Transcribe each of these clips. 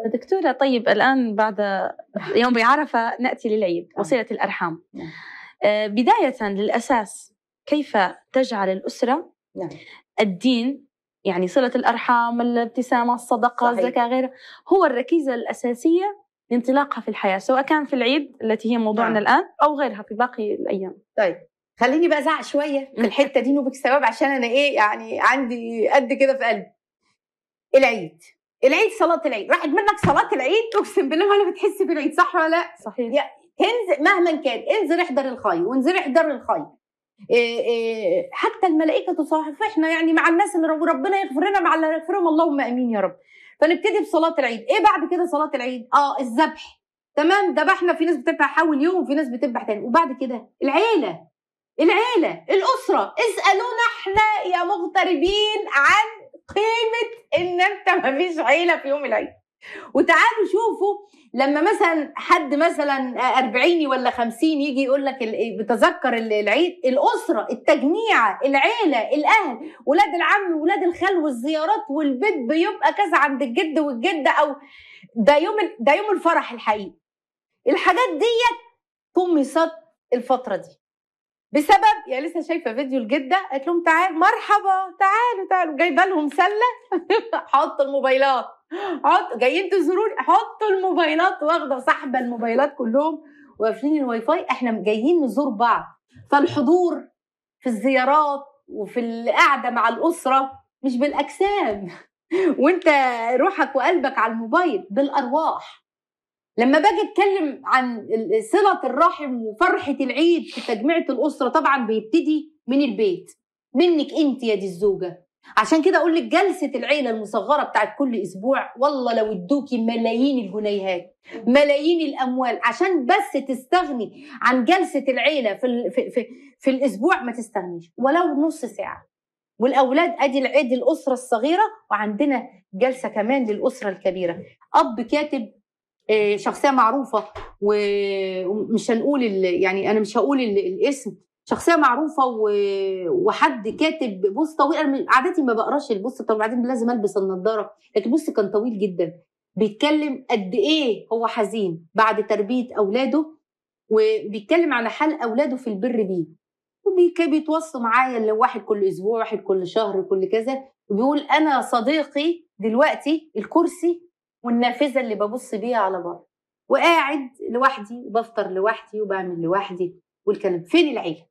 دكتورة طيب الآن بعد يوم بعرفة نأتي للعيد نعم. وصلة الأرحام نعم. آه، بداية للأساس كيف تجعل الأسرة نعم. الدين يعني صلة الأرحام الابتسامة الصدقة صحيح. الزكاة غيرها هو الركيزة الأساسية لانطلاقها في الحياة سواء كان في العيد التي هي موضوعنا نعم. الآن أو غيرها في باقي الأيام طيب خليني بقى ازعق شويه في الحته دي نوبك ثواب عشان انا ايه يعني عندي قد كده في قلبي العيد العيد صلاه العيد راحت منك صلاه العيد اقسم بالله ولا بتحس بالعيد صح ولا لا صحيح يا- تنزل مهما كان انزل احضر الخير وانزل احضر الخير إيه إيه حتى الملائكه تصافحنا يعني مع الناس اللي رب ربنا يغفر لنا مع اللي يغفرهم اللهم امين يا رب فنبتدي بصلاه العيد ايه بعد كده صلاه العيد اه الذبح تمام ذبحنا في ناس بتذبح اول يوم وفي ناس بتذبح تاني وبعد كده العيله العيله الاسره اسالونا احنا يا مغتربين عن قيمه ان انت ما فيش عيله في يوم العيد وتعالوا شوفوا لما مثلا حد مثلا أربعيني ولا خمسين يجي يقول لك ال- بتذكر ال- العيد الأسرة التجميعة العيلة الأهل ولاد العم ولاد الخال والزيارات والبيت بيبقى كذا عند الجد والجدة أو ده يوم ال- ده يوم الفرح الحقيقي الحاجات ديت طمست الفترة دي بسبب يا لسه شايفه فيديو الجده قالت لهم تعال مرحبا تعالوا تعالوا جايبه لهم سله حطوا الموبايلات حط جايين تزوروني حطوا الموبايلات واخده سحبه الموبايلات كلهم وقافلين الواي فاي احنا جايين نزور بعض فالحضور في الزيارات وفي القعده مع الاسره مش بالاجسام وانت روحك وقلبك على الموبايل بالارواح لما باجي اتكلم عن ال- صله الرحم وفرحه العيد في تجميعه الاسره طبعا بيبتدي من البيت منك انت يا دي الزوجه عشان كده اقول لك جلسه العيله المصغره بتاعت كل اسبوع والله لو ادوكي ملايين الجنيهات ملايين الاموال عشان بس تستغني عن جلسه العيله في ال- في في, في الاسبوع ما تستغنيش ولو نص ساعه والاولاد ادي العيد الاسره الصغيره وعندنا جلسه كمان للاسره الكبيره اب كاتب آه، شخصيه معروفه و- ومش هنقول ال- يعني انا مش هقول ال- الاسم شخصيه معروفه و- وحد كاتب بوست طويل انا من- عادتي ما بقراش البوست طب بعدين لازم البس النضاره لكن البوست كان طويل جدا بيتكلم قد ايه هو حزين بعد تربيه اولاده وبيتكلم على حال اولاده في البر بيه وبيك- بيتوصوا معايا اللي واحد كل اسبوع واحد كل شهر كل كذا وبيقول انا صديقي دلوقتي الكرسي والنافذه اللي ببص بيها على بره وقاعد لوحدي وبفطر لوحدي وبعمل لوحدي والكلام فين العيله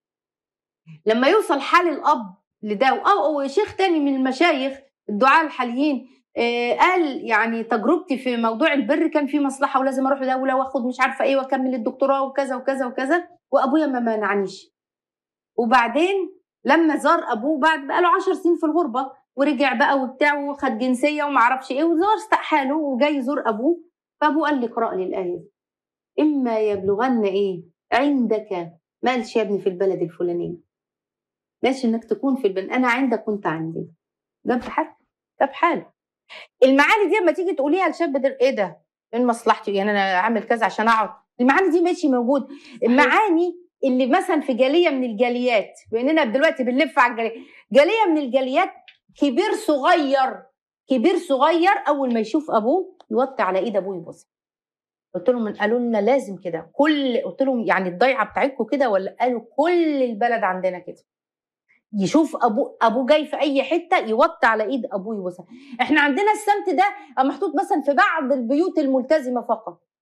لما يوصل حال الاب لده او او شيخ تاني من المشايخ الدعاء الحاليين آه، قال يعني تجربتي في موضوع البر كان في مصلحه ولازم اروح دوله واخد مش عارفه ايه واكمل الدكتوراه وكذا وكذا وكذا وابويا ما منعنيش وبعدين لما زار ابوه بعد بقى له 10 سنين في الغربه ورجع بقى وبتاع وخد جنسيه وما اعرفش ايه وزار استحاله وجاي يزور ابوه فابوه قال لي اقرا لي الايه دي اما يبلغن ايه عندك ما قالش يا ابني في البلد الفلانيه ماشي انك تكون في البلد انا عندك وانت عندي ده بحال ده بحال المعاني دي لما تيجي تقوليها لشاب ده ايه ده؟ ايه مصلحتي يعني انا عامل كذا عشان اقعد المعاني دي ماشي موجود المعاني اللي مثلا في جاليه من الجاليات باننا دلوقتي بنلف على الجاليه جاليه من الجاليات كبير صغير كبير صغير اول ما يشوف ابوه يوطي على ايد ابوه يبص قلت لهم قالوا لنا لازم كده كل قلت لهم يعني الضيعه بتاعتكم كده ولا قالوا كل البلد عندنا كده يشوف ابوه ابوه جاي في اي حته يوطي على ايد ابوه يبوسها احنا عندنا السمت ده محطوط مثلا في بعض البيوت الملتزمه فقط